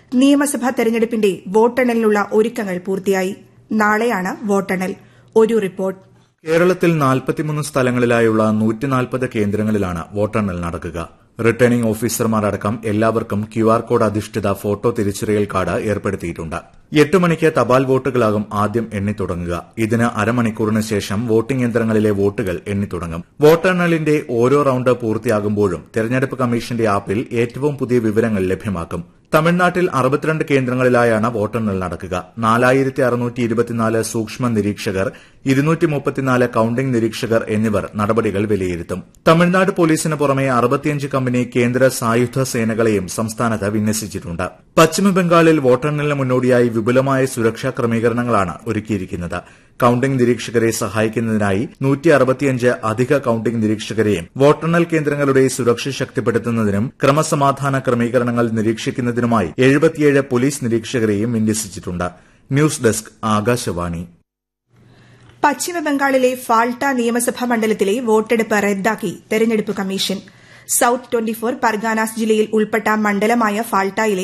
നിയമസഭാ തെരഞ്ഞെടുപ്പിന്റെ വോട്ടെണ്ണലിനുള്ള ഒരുക്കങ്ങൾ പൂർത്തിയായി നാളെയാണ് വോട്ടെണ്ണൽ ഒരു റിപ്പോർട്ട് കേരളത്തിൽ നാൽപ്പത്തിമൂന്ന് സ്ഥലങ്ങളിലായുള്ള നൂറ്റിനാൽപ്പത് കേന്ദ്രങ്ങളിലാണ് വോട്ടെണ്ണൽ നടക്കുക റിട്ടേണിംഗ് ഓഫീസർമാർ അടക്കം എല്ലാവർക്കും ക്യുആർ കോഡ് അധിഷ്ഠിത ഫോട്ടോ തിരിച്ചറിയൽ കാർഡ് ഏർപ്പെടുത്തിയിട്ടുണ്ട് എട്ട് മണിക്ക് തപാൽ വോട്ടുകളാകും ആദ്യം എണ്ണിത്തുടങ്ങുക ഇതിന് അരമണിക്കൂറിന് ശേഷം വോട്ടിംഗ് യന്ത്രങ്ങളിലെ വോട്ടുകൾ എണ്ണിത്തുടങ്ങും വോട്ടെണ്ണലിന്റെ ഓരോ റൌണ്ട് പൂർത്തിയാകുമ്പോഴും തെരഞ്ഞെടുപ്പ് കമ്മീഷന്റെ ആപ്പിൽ ഏറ്റവും പുതിയ വിവരങ്ങൾ ലഭ്യമാക്കും തമിഴ്നാട്ടിൽ അറുപത്തിരണ്ട് കേന്ദ്രങ്ങളിലായാണ് വോട്ടെണ്ണൽ നടക്കുക നാലായിരത്തി അറുന്നൂറ്റി ഇരുപത്തിനാല് സൂക്ഷ്മ നിരീക്ഷകർ ഇരുന്നൂറ്റി മുപ്പത്തിനാല് കൌണ്ടിംഗ് നിരീക്ഷകർ എന്നിവർ നടപടികൾ വിലയിരുത്തും തമിഴ്നാട് പോലീസിന് പുറമെ അറുപത്തിയഞ്ച് കമ്പനി കേന്ദ്ര സായുധ സേനകളെയും സംസ്ഥാനത്ത് വിന്യസിച്ചിട്ടുണ്ട് പശ്ചിമബംഗാളിൽ വോട്ടെണ്ണലിന് മുന്നോടിയായി വിപുലമായ സുരക്ഷാ ക്രമീകരണങ്ങളാണ് ഒരുക്കിയിരിക്കുന്നത് കൌണ്ടിംഗ് നിരീക്ഷകരെ സഹായിക്കുന്നതിനായി നൂറ്റി അറുപത്തിയഞ്ച് അധിക കൌണ്ടിംഗ് നിരീക്ഷകരെയും വോട്ടെണ്ണൽ കേന്ദ്രങ്ങളുടെ സുരക്ഷ ശക്തിപ്പെടുത്തുന്നതിനും ക്രമസമാധാന ക്രമീകരണങ്ങൾ നിരീക്ഷിക്കുന്നതിനുമായി എഴുപത്തിയേഴ് പോലീസ് നിരീക്ഷകരെയും വിന്യസിച്ചിട്ടുണ്ട് ന്യൂസ് ഡെസ്ക് ആകാശവാണി പശ്ചിമബംഗാളിലെ ഫാൾട്ട നിയമസഭാ മണ്ഡലത്തിലെ വോട്ടെടുപ്പ് റദ്ദാക്കി തെരഞ്ഞെടുപ്പ് commission south twenty four Parganas ജില്ലയിൽ ഉൾപ്പെട്ട മണ്ഡലമായ ഫാൾട്ടയിലെ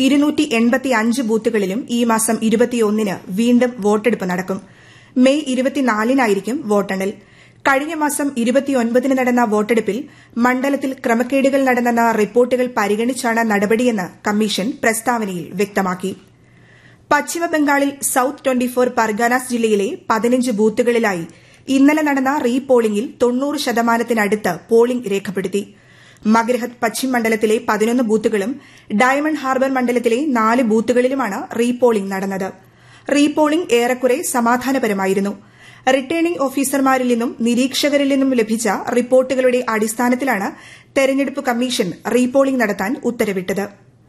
ബൂത്തുകളിലും ഈ മാസം ഇരുപത്തിയൊന്നിന് വീണ്ടും വോട്ടെടുപ്പ് നടക്കും മെയ് ഇരുപത്തിനാലിനായിരിക്കും വോട്ടെണ്ണൽ കഴിഞ്ഞ മാസം ഇരുപത്തിയൊൻപതിന് നടന്ന വോട്ടെടുപ്പിൽ മണ്ഡലത്തിൽ ക്രമക്കേടുകൾ നടന്നെന്ന റിപ്പോർട്ടുകൾ പരിഗണിച്ചാണ് നടപടിയെന്ന് കമ്മീഷൻ പ്രസ്താവനയിൽ വ്യക്തമാക്കി പശ്ചിമബംഗാളിൽ സൌത്ത് ട്വന്റി ഫോർ പർഗാനാസ് ജില്ലയിലെ പതിനഞ്ച് ബൂത്തുകളിലായി ഇന്നലെ നടന്ന റീ പോളിംഗിൽ തൊണ്ണൂറ് ശതമാനത്തിനടുത്ത് പോളിംഗ് രേഖപ്പെടുത്തി മഗ്രഹത് പശ്ചിം മണ്ഡലത്തിലെ പതിനൊന്ന് ബൂത്തുകളും ഡയമണ്ട് ഹാർബർ മണ്ഡലത്തിലെ നാല് ബൂത്തുകളിലുമാണ് റീ പോളിംഗ് നടന്നത് റീ പോളിംഗ് ഏറെക്കുറെ സമാധാനപരമായിരുന്നു റിട്ടേണിംഗ് ഓഫീസർമാരിൽ നിന്നും നിരീക്ഷകരിൽ നിന്നും ലഭിച്ച റിപ്പോർട്ടുകളുടെ അടിസ്ഥാനത്തിലാണ് തെരഞ്ഞെടുപ്പ് കമ്മീഷൻ റീ പോളിംഗ് നടത്താൻ ഉത്തരവിട്ടത്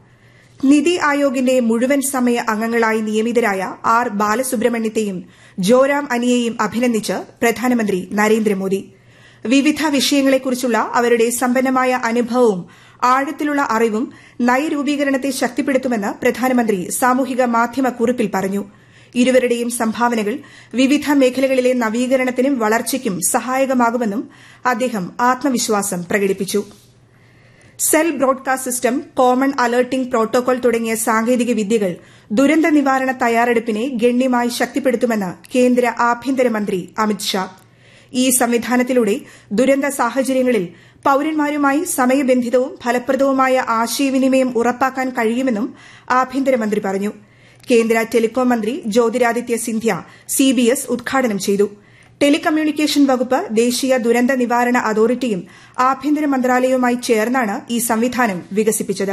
നിതി ആയോഗിന്റെ മുഴുവൻ സമയ അംഗങ്ങളായി നിയമിതരായ ആർ ബാലസുബ്രഹ്മണ്യത്തെയും ജോറാം അനിയെയും അഭിനന്ദിച്ച് പ്രധാനമന്ത്രി നരേന്ദ്രമോദി വിവിധ വിഷയങ്ങളെക്കുറിച്ചുള്ള അവരുടെ സമ്പന്നമായ അനുഭവവും ആഴത്തിലുള്ള അറിവും നയരൂപീകരണത്തെ ശക്തിപ്പെടുത്തുമെന്ന് പ്രധാനമന്ത്രി സാമൂഹിക മാധ്യമ കുറിപ്പിൽ പറഞ്ഞു ഇരുവരുടെയും സംഭാവനകൾ വിവിധ മേഖലകളിലെ നവീകരണത്തിനും വളർച്ചയ്ക്കും സഹായകമാകുമെന്നും അദ്ദേഹം ആത്മവിശ്വാസം പ്രകടിപ്പിച്ചു cell broadcast system common alerting protocol തുടങ്ങിയ സാങ്കേതിക വിദ്യകൾ ദുരന്ത നിവാരണ തയ്യാറെടുപ്പിനെ ഗണ്യമായി ശക്തിപ്പെടുത്തുമെന്ന് കേന്ദ്ര ആഭ്യന്തരമന്ത്രി അമിത്ഷാ ഈ സംവിധാനത്തിലൂടെ ദുരന്ത സാഹചര്യങ്ങളിൽ പൌരന്മാരുമായി സമയബന്ധിതവും ഫലപ്രദവുമായ ആശയവിനിമയം ഉറപ്പാക്കാൻ കഴിയുമെന്നും ആഭ്യന്തരമന്ത്രി പറഞ്ഞു കേന്ദ്ര ടെലികോം മന്ത്രി ജ്യോതിരാദിത്യ സിന്ധ്യ സിബിഎസ് ഉദ്ഘാടനം ചെയ്തു ടെലികമ്മ്യൂണിക്കേഷൻ വകുപ്പ് ദേശീയ ദുരന്ത നിവാരണ അതോറിറ്റിയും ആഭ്യന്തര മന്ത്രാലയവുമായി ചേർന്നാണ് ഈ സംവിധാനം വികസിപ്പിച്ചത്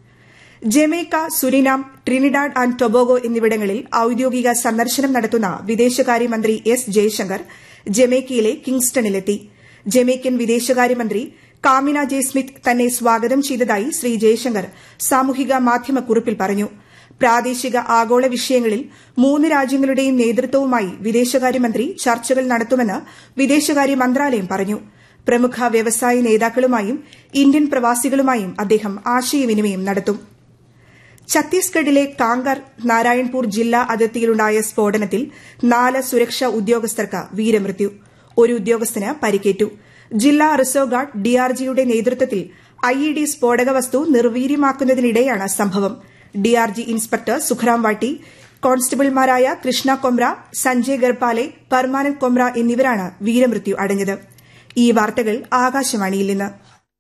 Jamaica Suriname Trinidad and Tobago എന്നിവിടങ്ങളിൽ ഔദ്യോഗിക സന്ദർശനം നടത്തുന്ന വിദേശകാര്യമന്ത്രി എസ് ജയശങ്കർ ജമൈക്കയിലെ കിങ്സ്റ്റണിലെത്തി ജമൈക്കൻ വിദേശകാര്യമന്ത്രി കാമിന ജെ സ്മിത്ത് തന്നെ സ്വാഗതം ചെയ്തതായി ശ്രീ ജയശങ്കർ സാമൂഹിക മാധ്യമ കുറിപ്പിൽ പറഞ്ഞു പ്രാദേശിക ആഗോള വിഷയങ്ങളിൽ മൂന്ന് രാജ്യങ്ങളുടെയും നേതൃത്വവുമായി വിദേശകാര്യമന്ത്രി ചർച്ചകൾ നടത്തുമെന്ന് വിദേശകാര്യ മന്ത്രാലയം പറഞ്ഞു പ്രമുഖ വ്യവസായ നേതാക്കളുമായും ഇന്ത്യൻ പ്രവാസികളുമായും അദ്ദേഹം ആശയവിനിമയം നടത്തും ഛത്തീസ്ഗഡിലെ കാങ്കർ നാരായൺപൂർ ജില്ലാ അതിർത്തിയിലുണ്ടായ സ്ഫോടനത്തിൽ നാല് സുരക്ഷാ ഉദ്യോഗസ്ഥർക്ക് വീരമൃത്യു ഒരു ഉദ്യോഗസ്ഥന് പരിക്കേറ്റു ജില്ലാ റിസർവ് ഗാർഡ് ഡിആർജിയുടെ നേതൃത്വത്തിൽ ഐഇഡി സ്ഫോടക വസ്തു നിർവീര്യമാക്കുന്നതിനിടെയാണ് സംഭവം ഡിആർജി ഇൻസ്പെക്ടർ സുഖറാം വാട്ടി കോൺസ്റ്റബിൾമാരായ കൃഷ്ണ കൊമ്ര സഞ്ജയ് ഗർപാലെ പർമാനന്ദ് കൊമ്ര എന്നിവരാണ് വീരമൃത്യു അടഞ്ഞത് ഈ വാർത്തകൾ ആകാശവാണിയിൽ നിന്ന്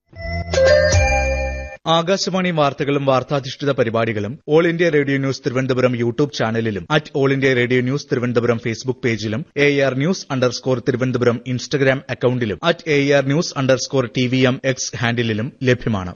ആകാശവാണി വാർത്തകളും വാർത്താധിഷ്ഠിത പരിപാടികളും All India Radio news Thiruvananthapuram YouTube ചാനലിലും at All India Radio news Thiruvananthapuram Facebook പേജിലും A R news underscore Thiruvananthapuram Instagram അക്കൌണ്ടിലും at A R news underscore T V M X ഹാൻഡിലും ലഭ്യമാണ്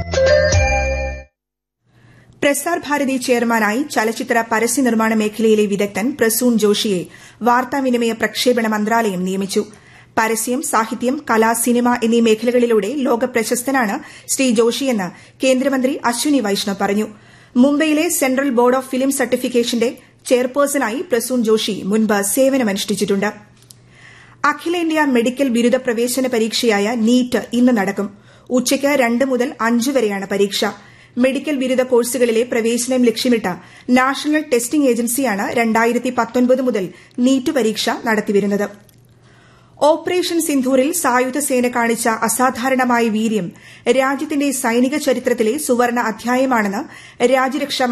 പ്രസാർ ഭാരതി ചെയർമാനായി ചലച്ചിത്ര പരസ്യ നിർമ്മാണ മേഖലയിലെ വിദഗ്ധൻ പ്രസൂൺ ജോഷിയെ വാർത്താവിനിമയ പ്രക്ഷേപണ മന്ത്രാലയം നിയമിച്ചു പരസ്യം സാഹിത്യം കല സിനിമ എന്നീ മേഖലകളിലൂടെ ലോക പ്രശസ്തനാണ് ശ്രീ ജോഷിയെന്ന് കേന്ദ്രമന്ത്രി അശ്വിനി വൈഷ്ണവ് പറഞ്ഞു മുംബൈയിലെ സെൻട്രൽ ബോർഡ് ഓഫ് ഫിലിം സർട്ടിഫിക്കേഷന്റെ ചെയർപേഴ്സണായി പ്രസൂൺ ജോഷി മുൻപ് സേവനമനുഷ്ഠിച്ചിട്ടുണ്ട് അഖിലേന്ത്യാ മെഡിക്കൽ ബിരുദ പ്രവേശന പരീക്ഷയായ നീറ്റ് ഇന്ന് നടക്കും ഉച്ചയ്ക്ക് രണ്ട് മുതൽ അഞ്ച് വരെയാണ് പരീക്ഷ മെഡിക്കൽ ബിരുദ കോഴ്സുകളിലെ പ്രവേശനം ലക്ഷ്യമിട്ട് നാഷണൽ ടെസ്റ്റിംഗ് ഏജൻസിയാണ് രണ്ടായിരത്തി പത്തൊൻപത് മുതൽ നീറ്റ് പരീക്ഷ നടത്തിവരുന്നത് ഓപ്പറേഷൻ സിന്ധൂരിൽ സായുധ സേന കാണിച്ച അസാധാരണമായ വീര്യം രാജ്യത്തിന്റെ സൈനിക ചരിത്രത്തിലെ സുവർണ അധ്യായമാണെന്ന് രാജ്യരക്ഷാ